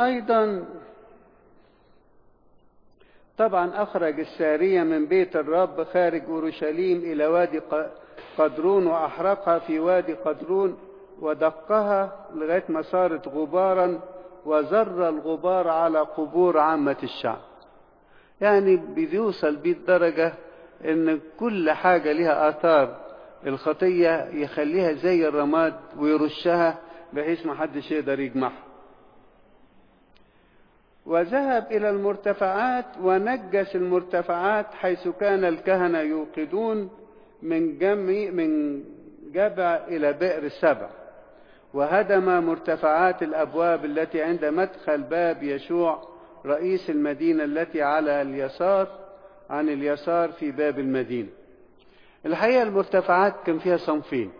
أيضا طبعا أخرج السارية من بيت الرب خارج أورشليم إلى وادي قدرون وأحرقها في وادي قدرون ودقها لغاية ما صارت غبارا وزر الغبار على قبور عامة الشعب يعني بيوصل بيه الدرجة ان كل حاجة لها آثار الخطية يخليها زي الرماد ويرشها بحيث ما حدش يقدر يجمعها وذهب إلى المرتفعات ونجس المرتفعات حيث كان الكهنة يوقدون من جمع من جبع إلى بئر السبع وهدم مرتفعات الأبواب التي عند مدخل باب يشوع رئيس المدينة التي على اليسار عن اليسار في باب المدينة الحقيقة المرتفعات كان فيها صنفين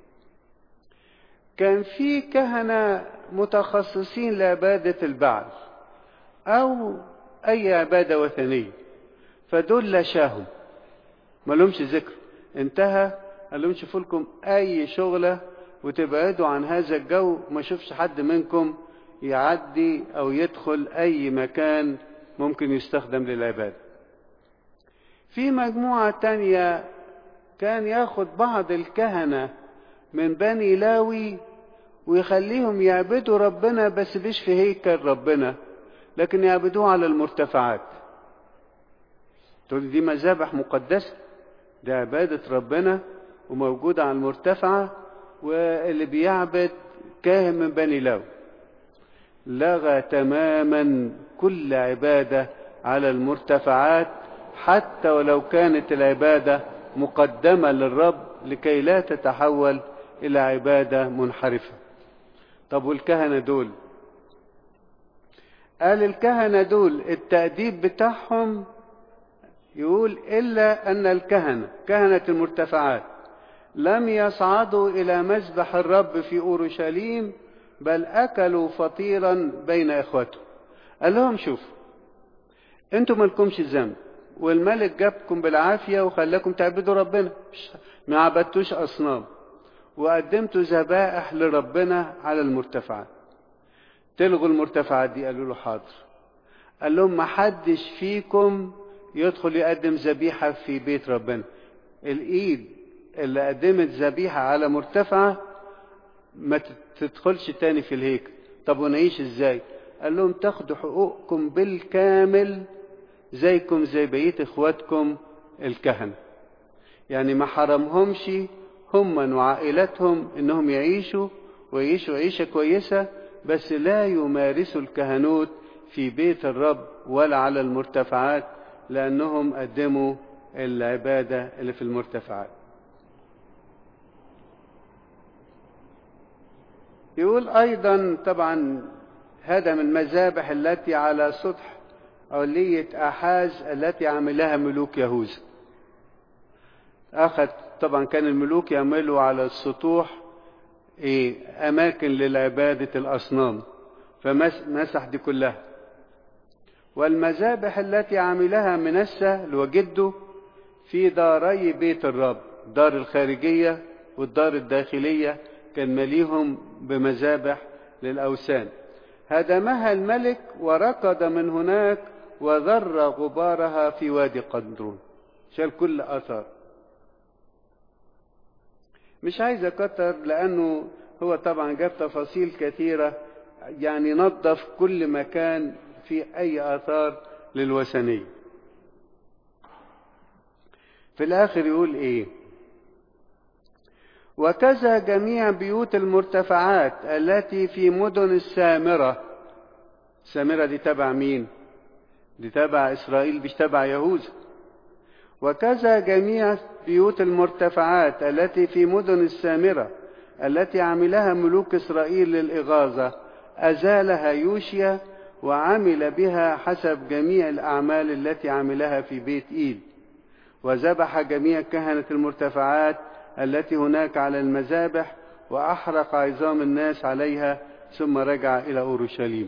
كان في كهنة متخصصين لعبادة البعل أو أي عبادة وثنية فدول لشاهم ما لهمش ذكر انتهى قال لهم شوفوا لكم أي شغلة وتبعدوا عن هذا الجو ما شوفش حد منكم يعدي أو يدخل أي مكان ممكن يستخدم للعبادة في مجموعة تانية كان ياخد بعض الكهنة من بني لاوي ويخليهم يعبدوا ربنا بس مش في هيكل ربنا لكن يعبدوه على المرتفعات تقول دي مذابح مقدسة دي عبادة ربنا وموجودة على المرتفعة واللي بيعبد كاهن من بني لاوي لغى تماما كل عبادة على المرتفعات حتى ولو كانت العبادة مقدمة للرب لكي لا تتحول إلى عبادة منحرفة طب والكهنة دول قال الكهنة دول التأديب بتاعهم يقول إلا أن الكهنة كهنة المرتفعات لم يصعدوا إلى مذبح الرب في أورشليم بل أكلوا فطيرا بين إخوتهم قال لهم شوفوا انتم مالكمش ذنب والملك جابكم بالعافية وخلاكم تعبدوا ربنا ما عبدتوش أصنام وقدمتوا ذبائح لربنا على المرتفعات تلغوا المرتفعات دي قالوا له حاضر قال لهم ما حدش فيكم يدخل يقدم ذبيحة في بيت ربنا الإيد اللي قدمت ذبيحة على مرتفعة ما تدخلش تاني في الهيكل طب ونعيش ازاي قال لهم تاخدوا حقوقكم بالكامل زيكم زي بقية اخواتكم الكهنة يعني ما حرمهمش هم وعائلتهم انهم يعيشوا ويعيشوا عيشة كويسة بس لا يمارسوا الكهنوت في بيت الرب ولا على المرتفعات لانهم قدموا العبادة اللي في المرتفعات يقول ايضا طبعا هدم المذابح التي على سطح علية احاز التي عملها ملوك يهوذا اخذ طبعا كان الملوك يعملوا على السطوح ايه اماكن للعبادة الاصنام فمسح دي كلها والمذابح التي عملها منسى لوجده في داري بيت الرب دار الخارجية والدار الداخلية كان مليهم بمذابح للأوثان هدمها الملك وركض من هناك وذر غبارها في وادي قدرون شال كل أثر مش عايز أكتر لأنه هو طبعا جاب تفاصيل كثيرة يعني نظف كل مكان في أي آثار للوثنية في الآخر يقول إيه وكذا جميع بيوت المرتفعات التي في مدن السامرة السامرة دي تبع مين دي تبع إسرائيل مش تبع يهوذا وكذا جميع بيوت المرتفعات التي في مدن السامرة التي عملها ملوك إسرائيل للإغاظة أزالها يوشيا وعمل بها حسب جميع الأعمال التي عملها في بيت إيل وذبح جميع كهنة المرتفعات التي هناك على المذابح وأحرق عظام الناس عليها ثم رجع إلى أورشليم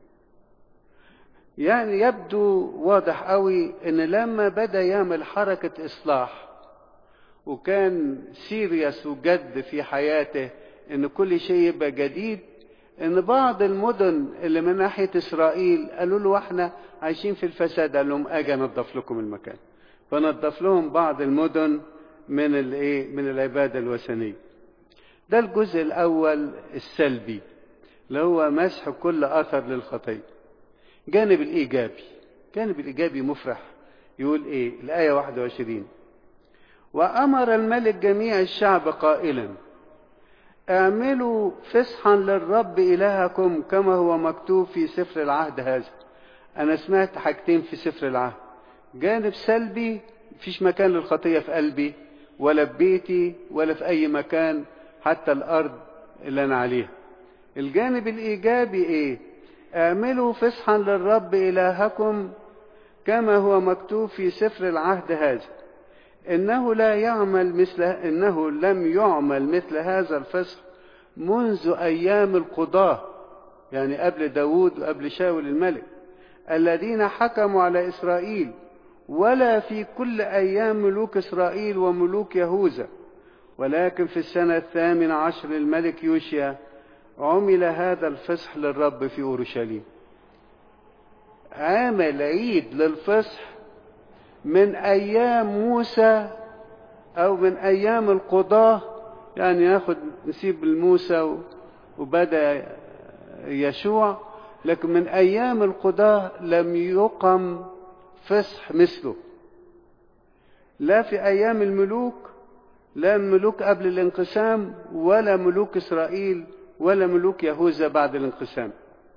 يعني يبدو واضح قوي ان لما بدا يعمل حركه اصلاح وكان سيريس وجد في حياته ان كل شيء يبقى جديد ان بعض المدن اللي من ناحية اسرائيل قالوا له احنا عايشين في الفساد قال لهم اجي انضف لكم المكان فنضف لهم بعض المدن من الايه من العبادة الوثنية ده الجزء الاول السلبي اللي هو مسح كل اثر للخطيه جانب الايجابي جانب الايجابي مفرح يقول ايه الايه 21 وامر الملك جميع الشعب قائلا اعملوا فصحا للرب الهكم كما هو مكتوب في سفر العهد هذا انا سمعت حاجتين في سفر العهد جانب سلبي مفيش مكان للخطيه في قلبي ولا في بيتي ولا في اي مكان حتى الارض اللي انا عليها الجانب الايجابي ايه اعملوا فصحا للرب الهكم كما هو مكتوب في سفر العهد هذا انه لا يعمل مثل انه لم يعمل مثل هذا الفصح منذ ايام القضاه يعني قبل داود وقبل شاول الملك الذين حكموا على اسرائيل ولا في كل ايام ملوك اسرائيل وملوك يهوذا ولكن في السنه الثامنه عشر للملك يوشيا عمل هذا الفصح للرب في اورشليم عمل عيد للفصح من ايام موسى او من ايام القضاه يعني ياخد نسيب موسى وبدا يشوع لكن من ايام القضاه لم يقم فصح مثله لا في ايام الملوك لا الملوك قبل الانقسام ولا ملوك اسرائيل ولا ملوك يهوذا بعد الانقسام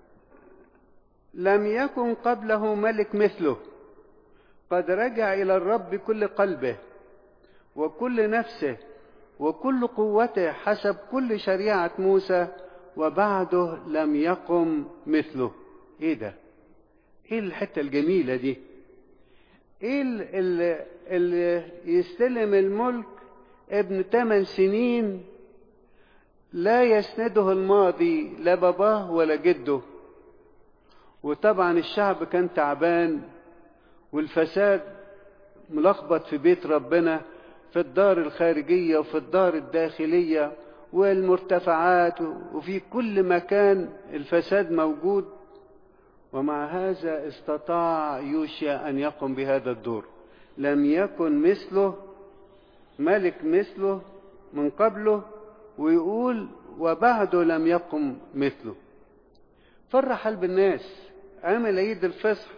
لم يكن قبله ملك مثله قد رجع الى الرب كل قلبه وكل نفسه وكل قوته حسب كل شريعه موسى وبعده لم يقم مثله ايه ده ايه الحته الجميله دي ايه اللي, اللي يستلم الملك ابن ثمان سنين لا يسنده الماضي لا باباه ولا جده وطبعا الشعب كان تعبان والفساد ملخبط في بيت ربنا في الدار الخارجية وفي الدار الداخلية والمرتفعات وفي كل مكان الفساد موجود ومع هذا استطاع يوشيا أن يقوم بهذا الدور لم يكن مثله ملك مثله من قبله ويقول وبعده لم يقم مثله فرح قلب الناس عمل عيد الفصح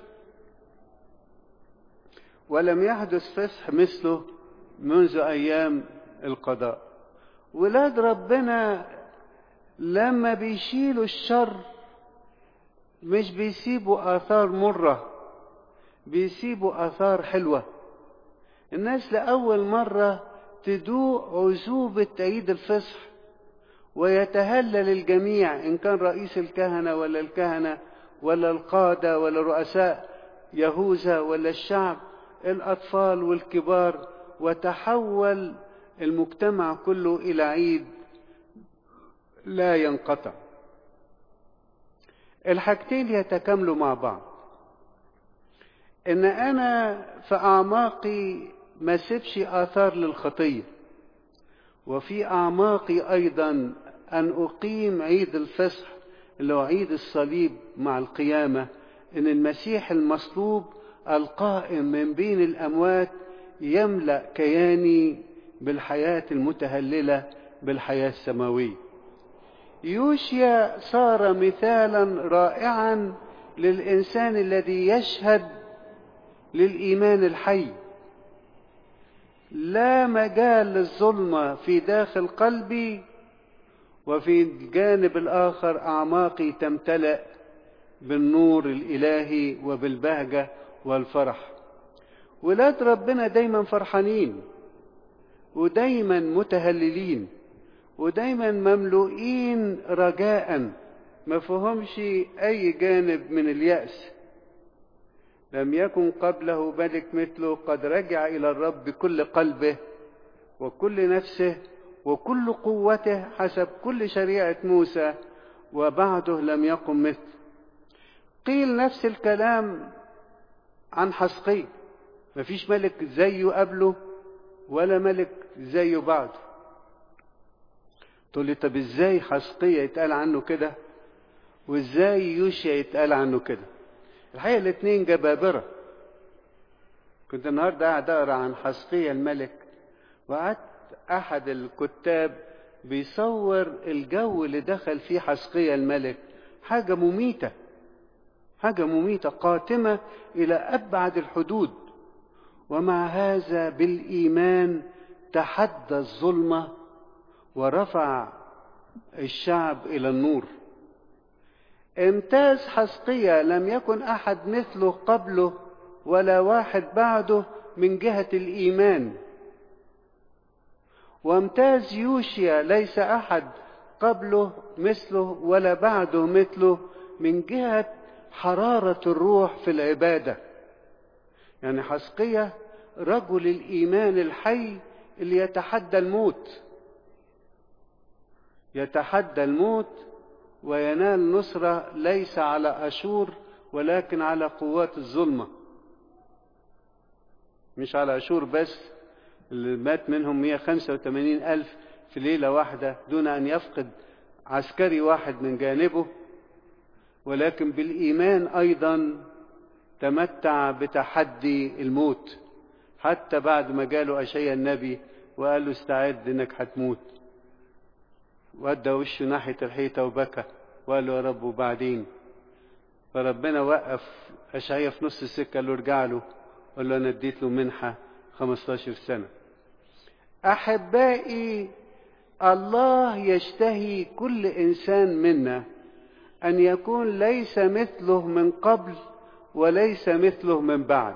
ولم يحدث فصح مثله منذ ايام القضاء ولاد ربنا لما بيشيلوا الشر مش بيسيبوا اثار مره بيسيبوا اثار حلوه الناس لاول مره تدوق عزوبه عيد الفصح ويتهلل الجميع ان كان رئيس الكهنه ولا الكهنه ولا القاده ولا رؤساء يهوذا ولا الشعب الاطفال والكبار وتحول المجتمع كله الى عيد لا ينقطع الحاجتين يتكاملوا مع بعض ان انا في اعماقي ما سيبش اثار للخطيه وفي اعماقي ايضا ان اقيم عيد الفصح اللي هو عيد الصليب مع القيامه ان المسيح المصلوب القائم من بين الاموات يملا كياني بالحياه المتهلله بالحياه السماويه يوشيا صار مثالا رائعا للانسان الذي يشهد للايمان الحي لا مجال للظلمه في داخل قلبي وفي الجانب الاخر اعماقي تمتلأ بالنور الالهي وبالبهجه والفرح ولاد ربنا دايما فرحانين ودايما متهللين ودايما مملوئين رجاء ما فيهمش اي جانب من الياس لم يكن قبله ملك مثله قد رجع الى الرب بكل قلبه وكل نفسه وكل قوته حسب كل شريعه موسى وبعده لم يقم مثل قيل نفس الكلام عن حسقي مفيش ملك زيه قبله ولا ملك زيه بعده تقول لي طب ازاي حسقية يتقال عنه كده وازاي يوشيا يتقال عنه كده الحقيقة الاتنين جبابرة كنت النهاردة قاعد أقرأ عن حسقية الملك وقعدت أحد الكتاب بيصور الجو اللي دخل فيه حسقية الملك حاجة مميتة حاجة مميتة قاتمة إلى أبعد الحدود ومع هذا بالإيمان تحدى الظلمة ورفع الشعب إلى النور امتاز حسقية لم يكن أحد مثله قبله ولا واحد بعده من جهة الإيمان وامتاز يوشيا ليس أحد قبله مثله ولا بعده مثله من جهة حرارة الروح في العبادة يعني حسقية رجل الإيمان الحي اللي يتحدى الموت يتحدى الموت وينال نصرة ليس على أشور ولكن على قوات الظلمة مش على أشور بس اللي مات منهم 185 ألف في ليلة واحدة دون أن يفقد عسكري واحد من جانبه ولكن بالإيمان أيضا تمتع بتحدي الموت حتى بعد ما جاله أشياء النبي وقال له استعد انك هتموت ودى وشه ناحية الحيطة وبكى وقال له يا رب وبعدين فربنا وقف أشعية في نص السكة قال له ارجع له قال له أنا اديت له منحة 15 سنة أحبائي الله يشتهي كل إنسان منا أن يكون ليس مثله من قبل وليس مثله من بعد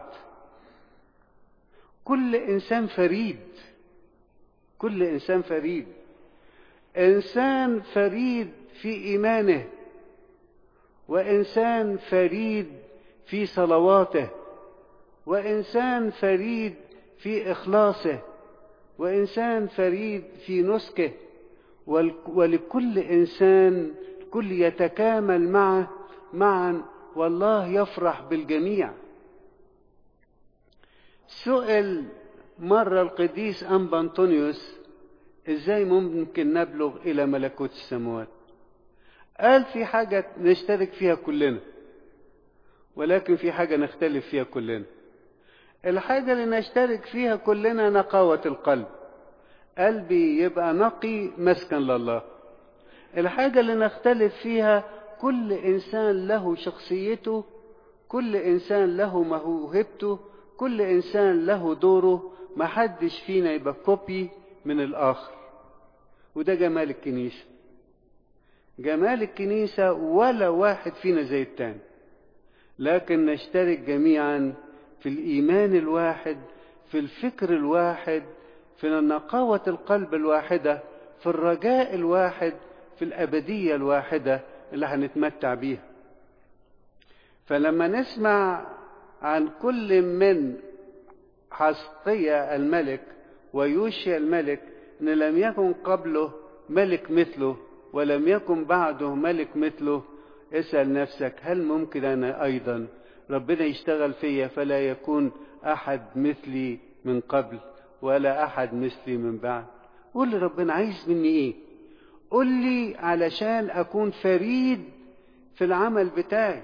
كل إنسان فريد كل إنسان فريد إنسان فريد في إيمانه وإنسان فريد في صلواته وإنسان فريد في إخلاصه وإنسان فريد في نسكه ولكل إنسان كل يتكامل معه معا والله يفرح بالجميع سئل مرة القديس أنبا أنطونيوس إزاي ممكن نبلغ إلى ملكوت السماوات قال في حاجة نشترك فيها كلنا ولكن في حاجة نختلف فيها كلنا الحاجة اللي نشترك فيها كلنا نقاوة القلب قلبي يبقى نقي مسكن لله الحاجة اللي نختلف فيها كل إنسان له شخصيته كل إنسان له موهبته كل إنسان له دوره محدش فينا يبقى كوبي من الآخر وده جمال الكنيسة جمال الكنيسة ولا واحد فينا زي التاني لكن نشترك جميعا في الإيمان الواحد في الفكر الواحد في نقاوة القلب الواحدة في الرجاء الواحد في الأبدية الواحدة اللي هنتمتع بيها فلما نسمع عن كل من حسقية الملك ويوشيا الملك ان لم يكن قبله ملك مثله ولم يكن بعده ملك مثله اسأل نفسك هل ممكن انا ايضا ربنا يشتغل فيا فلا يكون احد مثلي من قبل ولا احد مثلي من بعد قول لي ربنا عايز مني ايه قول لي علشان اكون فريد في العمل بتاعي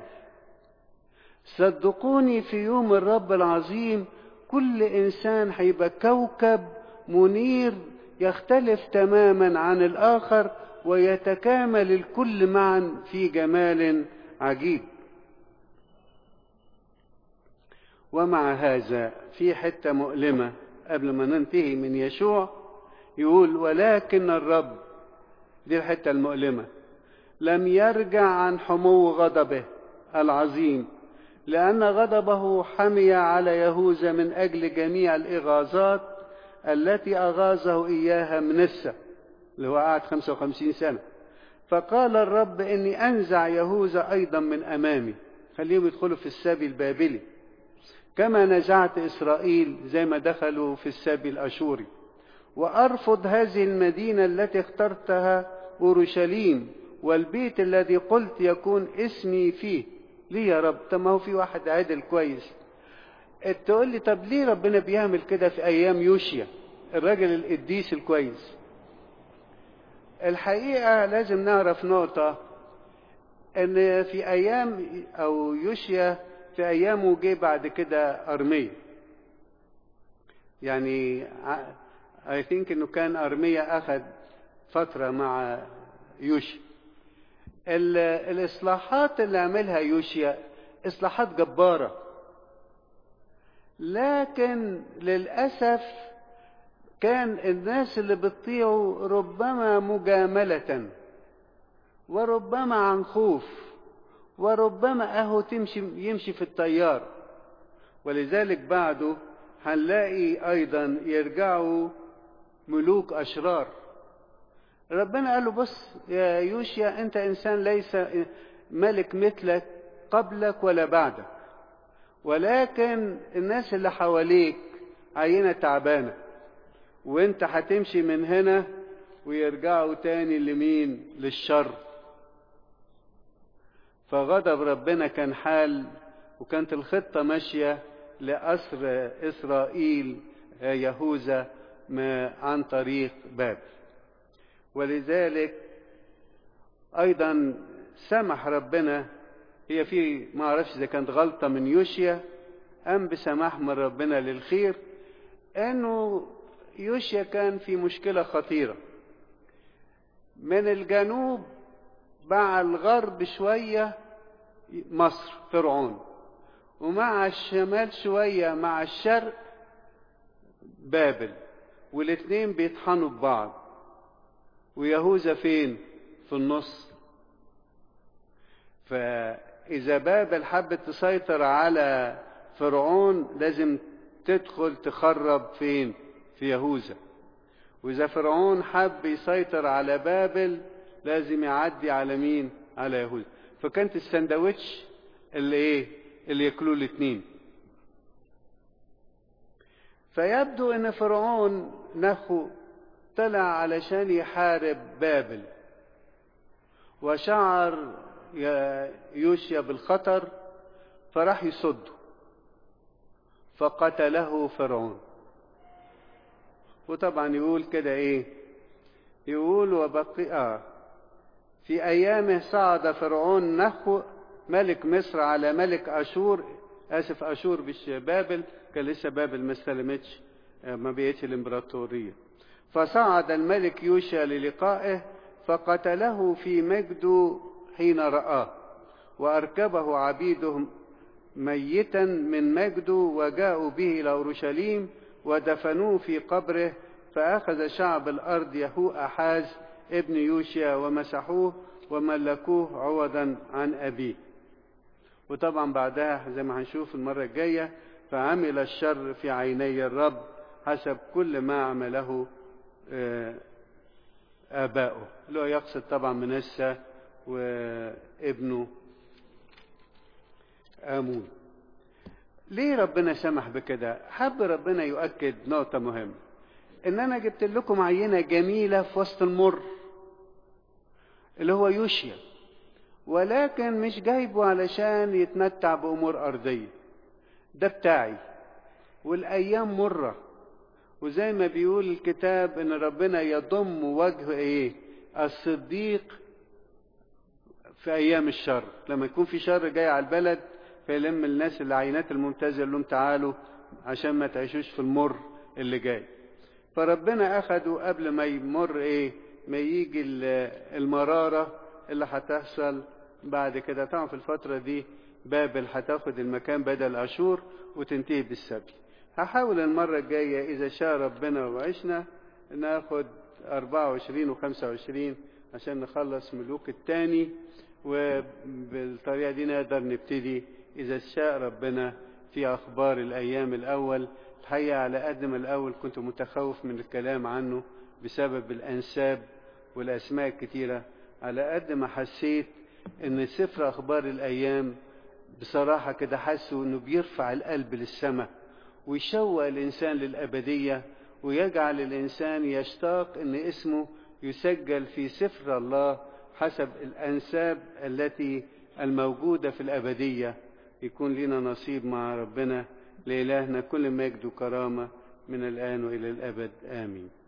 صدقوني في يوم الرب العظيم كل انسان هيبقى كوكب منير يختلف تماما عن الاخر ويتكامل الكل معا في جمال عجيب ومع هذا في حته مؤلمه قبل ما ننتهي من يشوع يقول ولكن الرب دي الحته المؤلمه لم يرجع عن حمو غضبه العظيم لأن غضبه حمي على يهوذا من أجل جميع الإغاظات التي أغاظه إياها منسى اللي هو قعد 55 سنة فقال الرب إني أنزع يهوذا أيضا من أمامي خليهم يدخلوا في السبي البابلي كما نزعت إسرائيل زي ما دخلوا في السبي الأشوري وأرفض هذه المدينة التي اخترتها أورشليم والبيت الذي قلت يكون اسمي فيه ليه يا رب طب ما هو في واحد عادل كويس تقول لي طب ليه ربنا بيعمل كده في ايام يوشيا الراجل القديس الكويس الحقيقه لازم نعرف نقطه ان في ايام او يوشيا في ايامه جه بعد كده ارميا يعني اي ثينك انه كان ارميا اخذ فتره مع يوشيا الاصلاحات اللي عملها يوشيا اصلاحات جباره لكن للاسف كان الناس اللي بتطيعه ربما مجامله وربما عن خوف وربما اهو تمشي يمشي في التيار ولذلك بعده هنلاقي ايضا يرجعوا ملوك اشرار ربنا قال له بص يا يوشيا انت انسان ليس ملك مثلك قبلك ولا بعدك ولكن الناس اللي حواليك عينة تعبانة وانت هتمشي من هنا ويرجعوا تاني لمين للشر فغضب ربنا كان حال وكانت الخطة ماشية لأسر إسرائيل يهوذا عن طريق بابل ولذلك أيضا سمح ربنا هي في ما أعرفش إذا كانت غلطة من يوشيا أم بسماح من ربنا للخير أنه يوشيا كان في مشكلة خطيرة من الجنوب مع الغرب شوية مصر فرعون ومع الشمال شوية مع الشرق بابل والاتنين بيطحنوا ببعض ويهوذا فين في النص فإذا بابل حبت تسيطر على فرعون لازم تدخل تخرب فين في يهوذا وإذا فرعون حب يسيطر على بابل لازم يعدي على مين على يهوذا فكانت السندوتش اللي ايه اللي ياكلوه الاثنين فيبدو ان فرعون نخو طلع علشان يحارب بابل وشعر يوشيا بالخطر فراح يصده فقتله فرعون وطبعا يقول كده ايه يقول وبقي آه في أيامه صعد فرعون نخو ملك مصر على ملك أشور آسف أشور مش بابل كان لسه بابل ما استلمتش ما بقتش الإمبراطورية فصعد الملك يوشع للقائه فقتله في مجده حين رآه وأركبه عبيده ميتا من مجده وجاءوا به إلى أورشليم ودفنوه في قبره فأخذ شعب الأرض يهو أحاز ابن يوشيا ومسحوه وملكوه عوضا عن أبيه وطبعا بعدها زي ما هنشوف المرة الجاية فعمل الشر في عيني الرب حسب كل ما عمله آباؤه اللي هو يقصد طبعا منسى وابنه آمون ليه ربنا سمح بكده حب ربنا يؤكد نقطة مهمة ان انا جبت لكم عينة جميلة في وسط المر اللي هو يوشيا ولكن مش جايبه علشان يتمتع بامور ارضية ده بتاعي والايام مرة وزي ما بيقول الكتاب ان ربنا يضم وجه ايه الصديق في ايام الشر لما يكون في شر جاي على البلد فيلم الناس العينات الممتازة يقول لهم تعالوا عشان ما تعيشوش في المر اللي جاي فربنا اخده قبل ما يمر ايه ما يجي المرارة اللي هتحصل بعد كده طبعا في الفترة دي بابل هتاخد المكان بدل اشور وتنتهي بالسبي هحاول المرة الجاية اذا شاء ربنا وعشنا ناخد 24 و 25 عشان نخلص ملوك التاني وبالطريقة دي نقدر نبتدي إذا شاء ربنا في أخبار الأيام الأول الحقيقة على قد ما الأول كنت متخوف من الكلام عنه بسبب الأنساب والأسماء الكتيرة على قد ما حسيت إن سفر أخبار الأيام بصراحة كده حاسه إنه بيرفع القلب للسماء ويشوق الإنسان للأبدية ويجعل الإنسان يشتاق إن اسمه يسجل في سفر الله حسب الأنساب التي الموجودة في الأبدية يكون لنا نصيب مع ربنا لإلهنا كل مجد وكرامة من الآن وإلى الأبد آمين